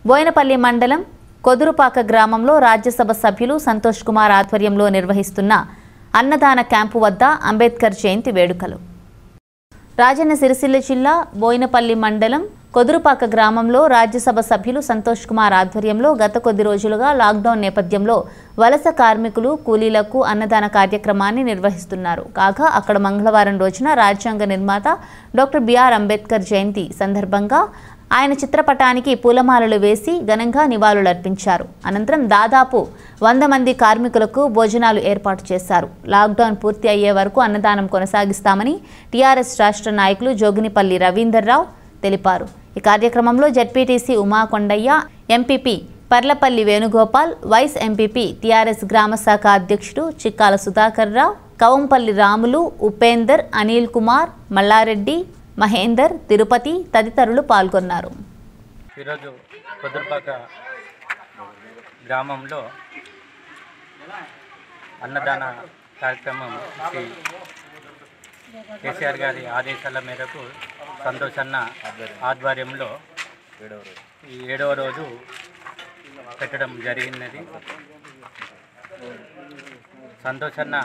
బోయినపల్లి మండలం కొదురుపాక గ్రామంలో రాజ్యసభ సభ్యులు సంతోష్ కుమార్ ఆధ్వర్యంలో నిర్వహిస్తున్న అన్నదాన క్యాంపు వద్ద అంబేద్కర్ జయంతి వేడుకలు రాజన్న సిరిసిల్ల జిల్లా బోయినపల్లి మండలం కొదురుపాక గ్రామంలో రాజ్యసభ సభ్యులు సంతోష్ కుమార్ ఆధ్వర్యంలో గత కొద్ది రోజులుగా లాక్డౌన్ నేపథ్యంలో వలస కార్మికులు కూలీలకు అన్నదాన కార్యక్రమాన్ని నిర్వహిస్తున్నారు కాగా అక్కడ మంగళవారం రోజున రాజ్యాంగ నిర్మాత డాక్టర్ బిఆర్ అంబేద్కర్ జయంతి సందర్భంగా ఆయన చిత్రపటానికి పూలమాలలు వేసి ఘనంగా నివాళులర్పించారు అనంతరం దాదాపు వంద మంది కార్మికులకు భోజనాలు ఏర్పాటు చేశారు లాక్డౌన్ పూర్తి అయ్యే వరకు అన్నదానం కొనసాగిస్తామని టీఆర్ఎస్ రాష్ట్ర నాయకులు జోగినిపల్లి రవీందర్రావు తెలిపారు ఈ కార్యక్రమంలో ZPTC Uma Kondaiah MPP Parlapalli Venugopal vice MPP TRS గ్రామ శాఖ అధ్యక్షుడు చిక్కాల సుధాకర్ రావు కవంపల్లి రాములు ఉపేందర్ అనిల్ కుమార్ మల్లారెడ్డి మహేందర్ తిరుపతి తదితరులు పాల్గొన్నారు ఈరోజు కుదురుపాక గ్రామంలో అన్నదాన కార్యక్రమం శ్రీ కేసీఆర్ గారి ఆదేశాల మేరకు సంతోష్ అన్న ఆధ్వర్యంలో ఈ ఏడవ రోజు పెట్టడం జరిగినది సంతోష్ అన్న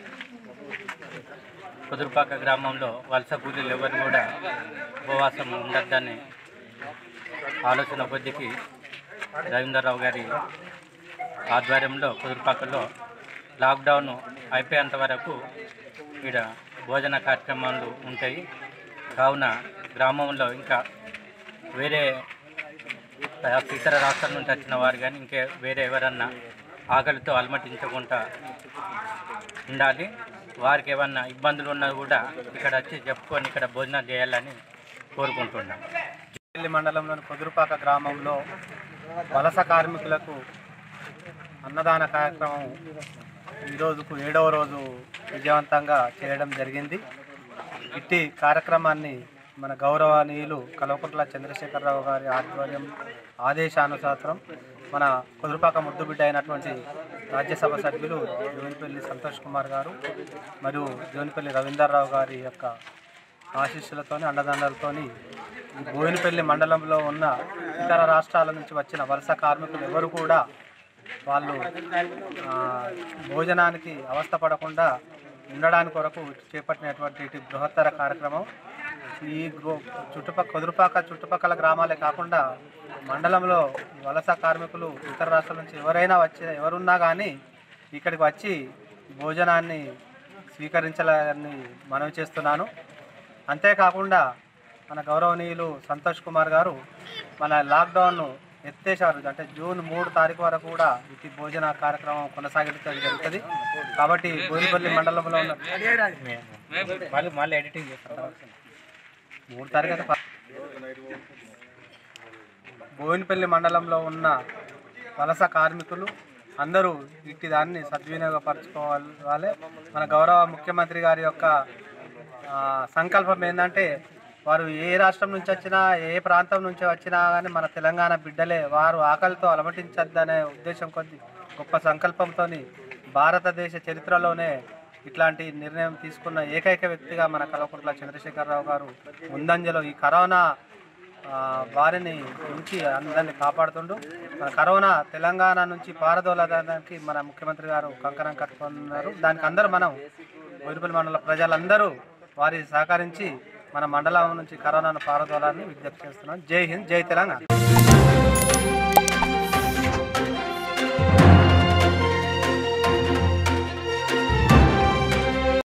కుదురుపాక గ్రామంలో వలస కూలీలు ఎవరు కూడా ఉపవాసం ఉండొద్దని ఆలోచన కొద్దికి రవీంద్రరావు గారి ఆధ్వర్యంలో కుదురుపాకలో లాక్డౌన్ అయిపోయేంత వరకు ఇక్కడ భోజన కార్యక్రమాలు ఉంటాయి కావున గ్రామంలో ఇంకా వేరే ఇతర రాష్ట్రాల నుంచి వచ్చిన వారు కానీ ఇంకే వేరే ఎవరన్నా ఆకలితో అలమటించకుండా ఉండాలి వారికి ఏమన్నా ఇబ్బందులు ఉన్నా కూడా ఇక్కడ వచ్చి చెప్పుకొని ఇక్కడ భోజనాలు చేయాలని కోరుకుంటున్నాం జిల్లి మండలంలోని కుదురుపాక గ్రామంలో వలస కార్మికులకు అన్నదాన కార్యక్రమం ఈరోజుకు ఏడవ రోజు విజయవంతంగా చేయడం జరిగింది ఇట్టి కార్యక్రమాన్ని మన గౌరవనీయులు కల్వకుంట్ల చంద్రశేఖరరావు గారి ఆధ్వర్యం ఆదేశానుసారం మన కుదురుపాక ముద్దుబిడ్డ అయినటువంటి రాజ్యసభ సభ్యులు జోనిపల్లి సంతోష్ కుమార్ గారు మరియు జోనిపల్లి రవీందర్రావు గారి యొక్క ఆశీస్సులతోని అండదండలతోని ఈ బోయినపల్లి మండలంలో ఉన్న ఇతర రాష్ట్రాల నుంచి వచ్చిన వలస కార్మికులు ఎవరు కూడా వాళ్ళు ఆ, భోజనానికి అవస్థపడకుండా ఉండడానికి కొరకు చేపట్టినటువంటి ఇటు బృహత్తర కార్యక్రమం ఈ గ్రో- చుట్టుపక్కల కుదురుపాక చుట్టుపక్కల గ్రామాలే కాకుండా మండలంలో వలస కార్మికులు ఇతర రాష్ట్రాల నుంచి ఎవరైనా వచ్చి ఎవరున్నా కానీ ఇక్కడికి వచ్చి భోజనాన్ని స్వీకరించాలని మనవి చేస్తున్నాను అంతేకాకుండా మన గౌరవనీయులు సంతోష్ కుమార్ గారు మన లాక్డౌన్ ఎత్తేసారు అంటే జూన్ మూడు తారీఖు వరకు కూడా ఇది భోజన కార్యక్రమం కొనసాగించడం జరుగుతుంది కాబట్టి బోయినపల్లి మండలంలో ఉన్న మళ్ళీ మళ్ళీ ఎడిటింగ్ చేస్తాం మూడు తారీఖు అయితే ప- బోయినపల్లి మండలంలో ఉన్న వలస కార్మికులు అందరూ ఇట్టి దాన్ని సద్వినియోగపరచుకోవాలి మన గౌరవ ముఖ్యమంత్రి గారి యొక్క ఆ, సంకల్పం ఏంటంటే వారు ఏ రాష్ట్రం నుంచి వచ్చినా ఏ ప్రాంతం నుంచి వచ్చినా కానీ మన తెలంగాణ బిడ్డలే వారు ఆకలితో అలమటించద్దనే ఉద్దేశం కొద్ది గొప్ప సంకల్పంతో భారతదేశ చరిత్రలోనే ఇట్లాంటి నిర్ణయం తీసుకున్న ఏకైక వ్యక్తిగా మన కల్వకుంట్ల చంద్రశేఖరరావు గారు ముందంజలో ఈ కరోనా ఆ, వారిని నుంచి అందరిని కాపాడుతుండు మన కరోనా తెలంగాణ నుంచి పారదోలడానికి మన ముఖ్యమంత్రి గారు కంకణం కట్టుకున్నారు దానికి అందరూ మనం బోయినపల్లి మండల ప్రజలందరూ వారి సహకరించి మన మండలం నుంచి కరోనాను పారదోలాలని విజ్ఞప్తి చేస్తున్నాం జై హింద్ జై తెలంగాణ